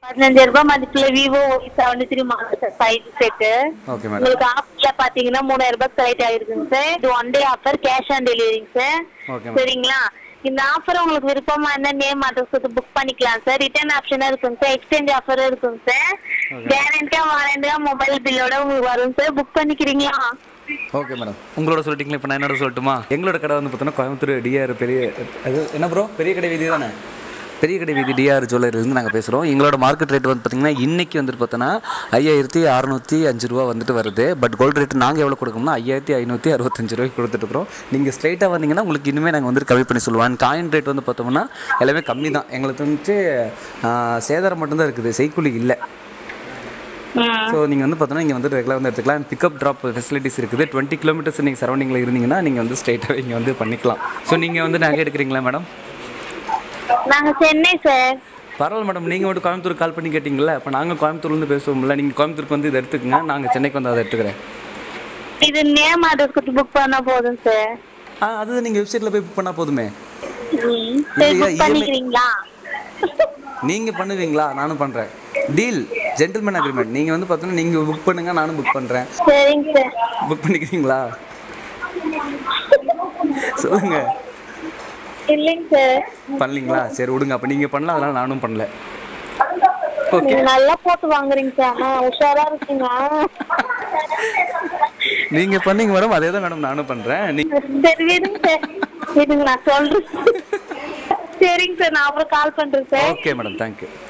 பதினஞ்சாயிரம் ரூபாய் மதிப்புல Vivo seventy three model sir five set okay madam உங்களுக்கு ஆஃபர்ல பாத்தீங்கன்னா மூணாயிரம் ரூபாய் செலக்ட் ஆகிருக்குங்க சார் இது one day offer cash on டெலிவரிங்க சார் ஓகே மேடம் சரிங்களா இந்த ஆஃபர் உங்களுக்கு விருப்பமா இருந்தா நேம் அட்ரஸ் கொடுத்து புக் பண்ணிக்கலாம் சார் ரிட்டர்ன் ஆப்ஷனும் இருக்குங்க சார் எக்ஸ்சேஞ்ச் ஆஃபரும் இருக்குங்க சார் Okay. கேரண்டியா வாரண்டியா மொபைல் பில்லோட உங்களுக்கு வரும் சார் புக் பண்ணிக்கிறீங்களா ஓகே மேடம் உங்களோட சொல்லிட்டீங்களா இப்போ நான் என்னோட சொல்லட்டுமா எங்களோட கடை வந்து பார்த்தோன்னா கோயம்புத்தூர் டிஆர் பெரிய அது என்ன ப்ரோ பெரிய கடை வீதி தானே பெரிய கடை வீதி டிஆர் ஜுவல்லரிலேருந்து நாங்கள் பேசுகிறோம் எங்களோட மார்க்கெட் ரேட் வந்து பார்த்தீங்கன்னா இன்றைக்கி வந்துட்டு பார்த்தோன்னா ஐயாயிரத்தி அறநூற்றி அஞ்சு ரூபா வந்துட்டு வருது பட் கோல்டு ரேட் நாங்கள் எவ்வளோ கொடுக்கணும்னா ஐயாயிரத்தி ஐநூற்றி அறுபத்தஞ்சு ரூபாய்க்கு கொடுத்துட்ருக்கோம் நீங்கள் ஸ்ட்ரைட்டாக வந்தீங்கன்னா உங்களுக்கு இனிமேல் நாங்கள் வந்துட்டு கம்மி பண்ணி சொல்லுவோம் அண்ட் காயின் ரேட் வந்து பார்த்தோம்னா எல்லாமே கம்மி தான் எங்களுக்கு வந்துட்டு ஆ, சேதாரம் மட்டும்தான் இருக்குது செய்கூலி இல்லை ஸோ நீங்கள் வந்து பார்த்தோன்னா இங்கே வந்து ரெகுலர் வந்து எடுத்துக்கலாம் பிக்கப் ட்ராப் ஃபெசிலிட்டிஸ் இருக்குது டுவெண்ட்டி கிலோமீட்டர்ஸ் நீங்கள் சரௌண்டிங்கில் இருந்தீங்கன்னா நீங்கள் வந்து ஸ்ட்ரைட்டாகவே இங்கே வந்து பண்ணிக்கலாம் ஸோ நீங்கள் வந்து நகை எடுக்கிறீங்களா மேடம் நாங்க சென்னை சார் பரவாயில்ல மேடம் நீங்கள் மட்டும் கோயம்புத்தூர் கால் பண்ணி கேட்டிங்களா இப்போ நாங்கள் கோயம்புத்தூர்லேருந்து பேசுவோம்ல நீங்கள் கோயம்புத்தூருக்கு வந்து இதை எடுத்துக்கங்க நாங்கள் சென்னைக்கு வந்து அதை எடுத்துக்கிறேன் இது நேம் அட்ரஸ் கொடுத்து புக் பண்ணா போதும் சார் ஆ அது நீங்கள் வெப்சைட்டில் போய் புக் பண்ணால் போதுமே ம். சரி இல்லையா, புக் பண்ணிக்கிறீங்களா நீங்கள் பண்ணுவீங்களா நானும் பண்ணுறேன் டீல் ஜென்டில்மேன் அக்ரிமெண்ட் நீங்கள் வந்து பார்த்தோன்னா நீங்கள் புக் பண்ணுங்க நானும் புக் பண்ணுறேன் சரிங்க சார் புக் பண்ணிக்கிறீங்களா சொல்லுங்கள் இல்லைங்க சார் பண்ணலீங்களா சரி விடுங்க அப்போ நீங்கள் பண்ணல அதனால் நானும் பண்ணல ஓகே நீங்க நல்லா போட்டு வாங்குறீங்க சார் ஆ, உஷாரா இருக்கீங்க நீங்கள் பண்ணீங்க மேடம் அதே தான் மேடம் நானும் பண்ணுறேன் நீ சரி விடுங்க சார் விடுங்க நான் சொல்றேன் சரிங்க சார் நான் அப்புறம் கால் பண்றேன் சார் ஓகே மேடம் தேங்க்யூ